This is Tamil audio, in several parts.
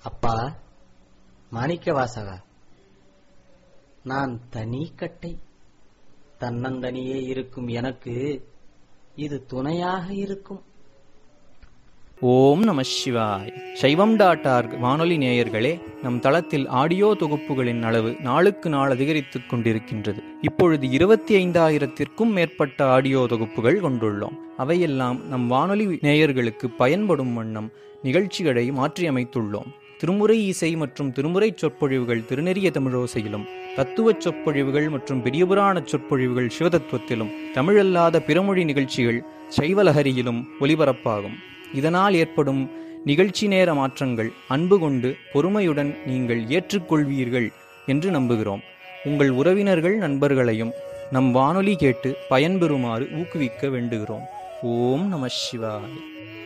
அப்பா மாணிக்க வாசகா நான் தனி கட்டை தன்னந்தனியே இருக்கும் எனக்கு இது துணையாக இருக்கும் ஓம் நம சிவாய் சைவம் டாட் ஆர்க் வானொலி நேயர்களே நம் தளத்தில் ஆடியோ தொகுப்புகளின் அளவு நாளுக்கு நாள் அதிகரித்துக் கொண்டிருக்கின்றது இப்பொழுது இருபத்தி ஐந்தாயிரத்திற்கும் மேற்பட்ட ஆடியோ தொகுப்புகள் கொண்டுள்ளோம் அவையெல்லாம் நம் வானொலி நேயர்களுக்கு பயன்படும் வண்ணம் நிகழ்ச்சிகளை மாற்றியமைத்துள்ளோம் திருமுறை இசை மற்றும் திருமுறை சொற்பொழிவுகள் திருநெறிய தமிழோசையிலும் தத்துவச் சொற்பொழிவுகள் மற்றும் பெரியபுராண சொற்பொழிவுகள் சிவதத்துவத்திலும் தமிழல்லாத பிறமொழி நிகழ்ச்சிகள் சைவலஹரியிலும் ஒலிபரப்பாகும் இதனால் ஏற்படும் நிகழ்ச்சி நேர மாற்றங்கள் அன்பு கொண்டு பொறுமையுடன் நீங்கள் ஏற்றுக்கொள்வீர்கள் என்று நம்புகிறோம் உங்கள் உறவினர்கள் நண்பர்களையும் நம் வானொலி கேட்டு பயன்பெறுமாறு ஊக்குவிக்க வேண்டுகிறோம் ஓம் நம சிவாய்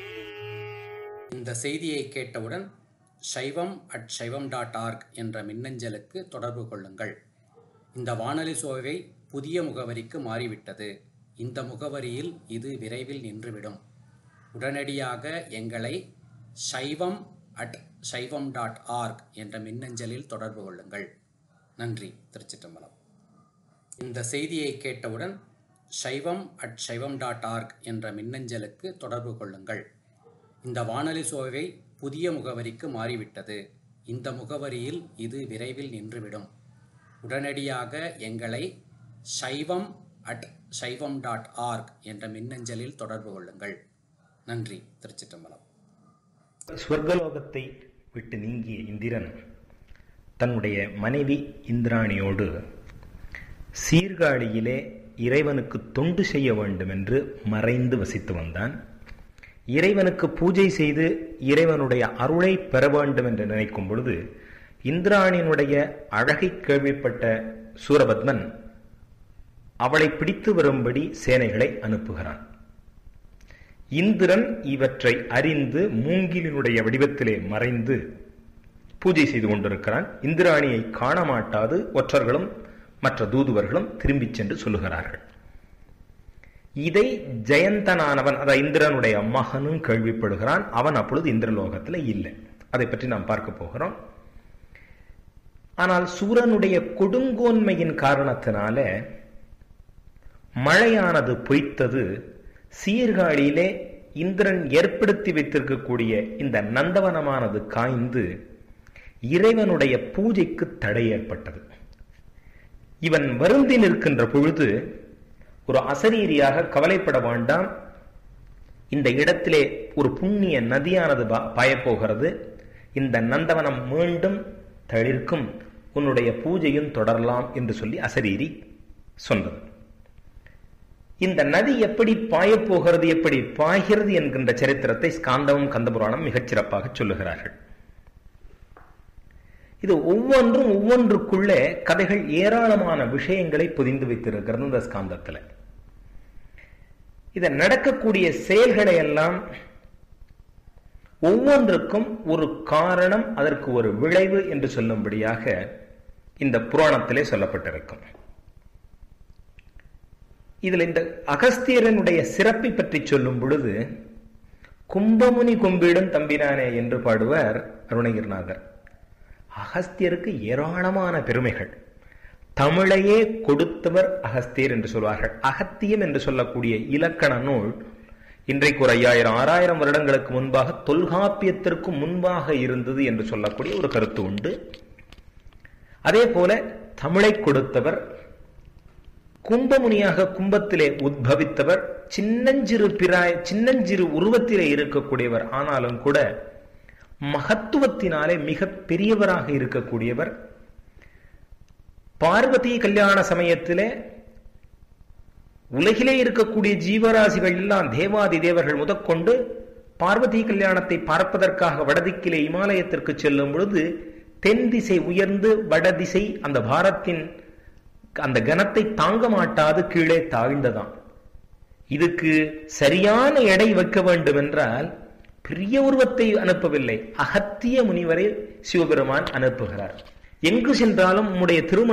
இந்த செய்தியை கேட்டவுடன் சைவம் அட் சைவம் டாட் ஆர்க் என்ற மின்னஞ்சலுக்கு தொடர்பு கொள்ளுங்கள் இந்த வானொலி சோவை புதிய முகவரிக்கு மாறிவிட்டது இந்த முகவரியில் இது விரைவில் நின்றுவிடும் உடனடியாக எங்களை சைவம் அட் சைவம் டாட் ஆர்க் என்ற மின்னஞ்சலில் தொடர்பு கொள்ளுங்கள் நன்றி திருச்சிற்றம்பலம் இந்த செய்தியை கேட்டவுடன் சைவம் அட் சைவம் டாட் ஆர்க் என்ற மின்னஞ்சலுக்கு தொடர்பு கொள்ளுங்கள் இந்த வானொலி சோவை புதிய முகவரிக்கு மாறிவிட்டது இந்த முகவரியில் இது விரைவில் நின்றுவிடும் உடனடியாக எங்களை சைவம் அட் சைவம் டாட் ஆர்க் என்ற மின்னஞ்சலில் தொடர்பு கொள்ளுங்கள் நன்றி திருச்சிற்றம்பலம் ஸ்வர்கலோகத்தை விட்டு நீங்கிய இந்திரன் தன்னுடைய மனைவி இந்திராணியோடு சீர்காழியிலே இறைவனுக்கு தொண்டு செய்ய வேண்டும் என்று மறைந்து வசித்து வந்தான் இறைவனுக்கு பூஜை செய்து இறைவனுடைய அருளை பெற வேண்டும் என்று நினைக்கும் பொழுது இந்திராணியினுடைய அழகை கேள்விப்பட்ட சூரபத்மன் அவளை பிடித்து வரும்படி சேனைகளை அனுப்புகிறான் இந்திரன் இவற்றை அறிந்து மூங்கிலினுடைய வடிவத்திலே மறைந்து பூஜை செய்து கொண்டிருக்கிறான் இந்திராணியை காண மாட்டாது ஒற்றர்களும் மற்ற தூதுவர்களும் திரும்பிச் சென்று சொல்லுகிறார்கள் இதை ஜெயந்தனானவன் அதாவது இந்திரனுடைய மகனும் கேள்விப்படுகிறான் அவன் அப்பொழுது இந்திரலோகத்தில் இல்லை அதை பற்றி நாம் பார்க்க போகிறோம் ஆனால் சூரனுடைய கொடுங்கோன்மையின் காரணத்தினால மழையானது பொய்த்தது சீர்காழியிலே இந்திரன் ஏற்படுத்தி வைத்திருக்கக்கூடிய இந்த நந்தவனமானது காய்ந்து இறைவனுடைய பூஜைக்கு தடை ஏற்பட்டது இவன் வருந்தி நிற்கின்ற பொழுது ஒரு அசரீரியாக கவலைப்பட வேண்டாம் இந்த இடத்திலே ஒரு புண்ணிய நதியானது பாயப்போகிறது இந்த நந்தவனம் மீண்டும் தளிர்க்கும் உன்னுடைய பூஜையும் தொடரலாம் என்று சொல்லி அசரீரி சொன்னது இந்த நதி எப்படி பாயப்போகிறது எப்படி பாய்கிறது என்கின்ற சரித்திரத்தை ஸ்காந்தமும் கந்தபுராணம் மிகச் சிறப்பாக சொல்லுகிறார்கள் இது ஒவ்வொன்றும் ஒவ்வொன்றுக்குள்ளே கதைகள் ஏராளமான விஷயங்களை பொதிந்து வைத்திருக்கிறது இந்த ஸ்காந்தத்தில் இத நடக்கக்கூடிய செயல்களை எல்லாம் ஒவ்வொன்றுக்கும் ஒரு காரணம் அதற்கு ஒரு விளைவு என்று சொல்லும்படியாக இந்த புராணத்திலே சொல்லப்பட்டிருக்கும் இதில் இந்த அகஸ்தியரனுடைய சிறப்பை பற்றி சொல்லும் பொழுது கும்பமுனி கும்பிடும் தம்பினானே என்று பாடுவார் அருணகிரிநாதர் அகஸ்தியருக்கு ஏராளமான பெருமைகள் தமிழையே கொடுத்தவர் அகஸ்தியர் என்று சொல்வார்கள் அகத்தியம் என்று சொல்லக்கூடிய இலக்கண நூல் இன்றைக்கு ஒரு ஐயாயிரம் ஆறாயிரம் வருடங்களுக்கு முன்பாக தொல்காப்பியத்திற்கு முன்பாக இருந்தது என்று சொல்லக்கூடிய ஒரு கருத்து உண்டு அதே போல தமிழை கொடுத்தவர் கும்பமுனியாக கும்பத்திலே உத்பவித்தவர் சின்னஞ்சிறு பிராய் சின்னஞ்சிறு உருவத்திலே இருக்கக்கூடியவர் ஆனாலும் கூட மகத்துவத்தினாலே மிக பெரியவராக இருக்கக்கூடியவர் பார்வதி கல்யாண சமயத்திலே உலகிலே இருக்கக்கூடிய ஜீவராசிகள் எல்லாம் தேவாதி தேவர்கள் முதற்கொண்டு பார்வதி கல்யாணத்தை பார்ப்பதற்காக வடதிக்கிலே இமாலயத்திற்கு செல்லும் பொழுது தென் திசை உயர்ந்து வடதிசை அந்த பாரத்தின் அந்த கனத்தை தாங்க மாட்டாது கீழே தாழ்ந்ததாம் இதுக்கு சரியான எடை வைக்க வேண்டும் என்றால் பெரிய உருவத்தை அனுப்பவில்லை அகத்திய முனிவரை சிவபெருமான் அனுப்புகிறார் எங்கு சென்றாலும் உம்முடைய திருமண